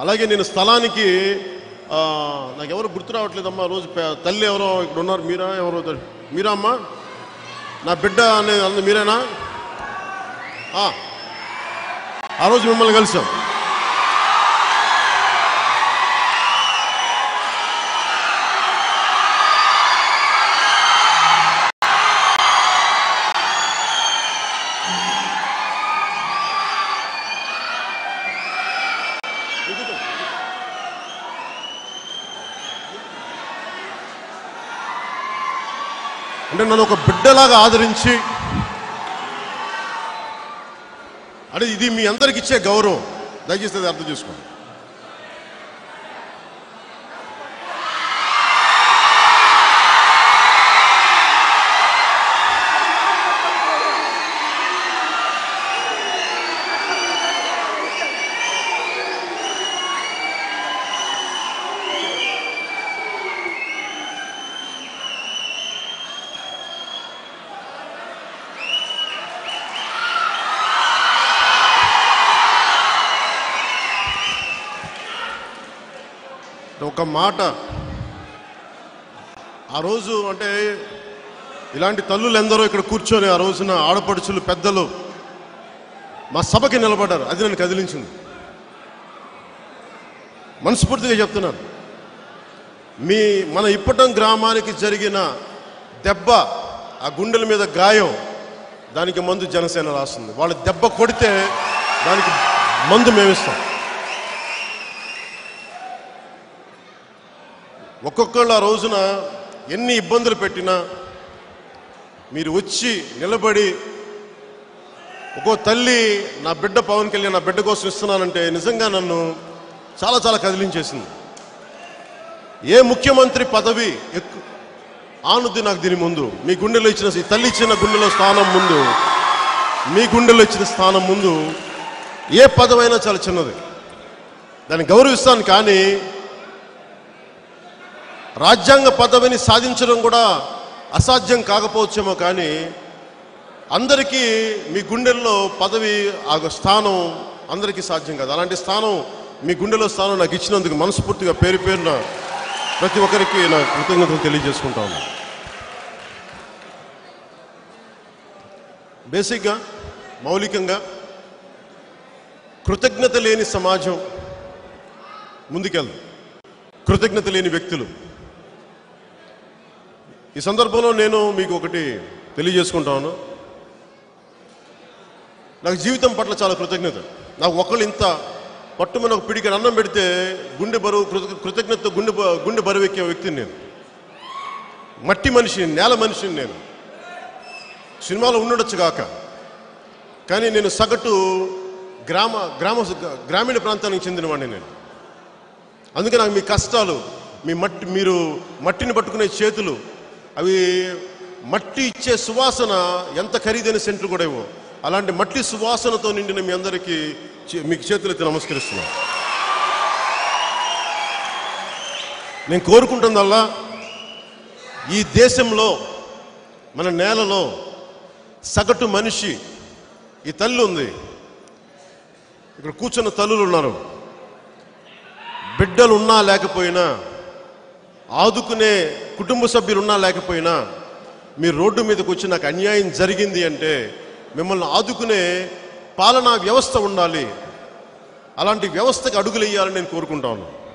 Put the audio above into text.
అలాగే నేను స్థలానికి ఆ, నాకు ఎవరు గుర్తు రావట్లేదమ్మా రోజు పే- తల్లి ఎవరో ఇక్కడ ఉన్నారు మీరా ఎవరో తెలి- మీరా అమ్మా నా బిడ్డ అనే అంది మీరేనా ఆ. ఆ రోజు మిమ్మల్ని కలిసాం అంటే నన్ను ఒక బిడ్డలాగా ఆదరించి అంటే ఇది మీ అందరికి ఇచ్చే గౌరవం దయచేసి అది అర్థం చేసుకోండి ఒక మాట ఆ రోజు అంటే ఇలాంటి తల్లులు ఎందరో ఇక్కడ కూర్చొని ఆ రోజున ఆడపడుచులు పెద్దలు మా సభకి నిలబడ్డారు అది నన్ను కదిలించింది మనస్ఫూర్తిగా చెప్తున్నాను మీ మన ఇప్పటం గ్రామానికి జరిగిన దెబ్బ ఆ గుండెల మీద గాయం దానికి మందు జనసేన రాస్తుంది వాళ్ళు దెబ్బ కొడితే దానికి మందు మేమిస్తాం ఒక్కొక్కళ్ళు ఆ రోజున ఎన్ని ఇబ్బందులు పెట్టినా మీరు వచ్చి నిలబడి ఒక్కో తల్లి నా బిడ్డ పవన్ కళ్యాణ్ నా బిడ్డ కోసం ఇస్తున్నానంటే నిజంగా నన్ను చాలా చాలా కదిలించేసింది ఏ ముఖ్యమంత్రి పదవి ఎక్కు ఆనుద్ది నాకు దీని ముందు మీ గుండెలో ఇచ్చిన ఈ తల్లి ఇచ్చిన గుండెలో స్థానం ముందు మీ గుండెలో ఇచ్చిన స్థానం ముందు ఏ పదవైనా చాలా చిన్నది దాన్ని గౌరవిస్తాను కానీ రాజ్యాంగ పదవిని సాధించడం కూడా అసాధ్యం కాకపోవచ్చేమో కానీ అందరికీ మీ గుండెల్లో పదవి ఆ స్థానం అందరికీ సాధ్యం కాదు అలాంటి స్థానం మీ గుండెలో స్థానం నాకు ఇచ్చినందుకు మనస్ఫూర్తిగా పేరు పేరున ప్రతి ఒక్కరికి నా కృతజ్ఞతలు తెలియజేసుకుంటా ఉన్నాను బేసిక్గా మౌలికంగా కృతజ్ఞత లేని సమాజం ముందుకెళ్ళదు కృతజ్ఞత లేని వ్యక్తులు ఈ సందర్భంలో నేను మీకు ఒకటి తెలియజేసుకుంటాను నాకు జీవితం పట్ల చాలా కృతజ్ఞత నాకు ఒకళ్ళు ఇంత పట్టుమని ఒక పిడికి అన్నం పెడితే గుండె బరువు కృత- కృతజ్ఞత గుండె బ- గుండె బరువు ఎక్కే వ్యక్తిని నేను మట్టి మనిషిని నేల మనిషిని నేను సినిమాలో ఉండొచ్చు కాక కానీ నేను సగటు గ్రామ గ్రామ గ్రామీణ ప్రాంతానికి చెందినవాడిని నేను అందుకే నాకు మీ కష్టాలు మీ మట్టి మీరు మట్టిని పట్టుకునే చేతులు అవి మట్టి ఇచ్చే సువాసన ఎంత ఖరీదైన సెంట్లు కూడా ఇవ్వు అలాంటి మట్టి సువాసనతో నిండిన మీ అందరికీ చే- మీకు చేతులెత్తి నమస్కరిస్తున్నాను నేను కోరుకుంటుందల్లా ఈ దేశంలో మన నేలలో సగటు మనిషి ఈ తల్లి ఉంది ఇక్కడ కూర్చున్న తల్లులు ఉన్నారు బిడ్డలు ఉన్నా లేకపోయినా ఆదుకునే కుటుంబ సభ్యులు ఉన్నా లేకపోయినా మీరు రోడ్డు మీదకి వచ్చి నాకు అన్యాయం జరిగింది అంటే మిమ్మల్ని ఆదుకునే పాలనా వ్యవస్థ ఉండాలి అలాంటి వ్యవస్థకి అడుగులు వేయాలని నేను కోరుకుంటాను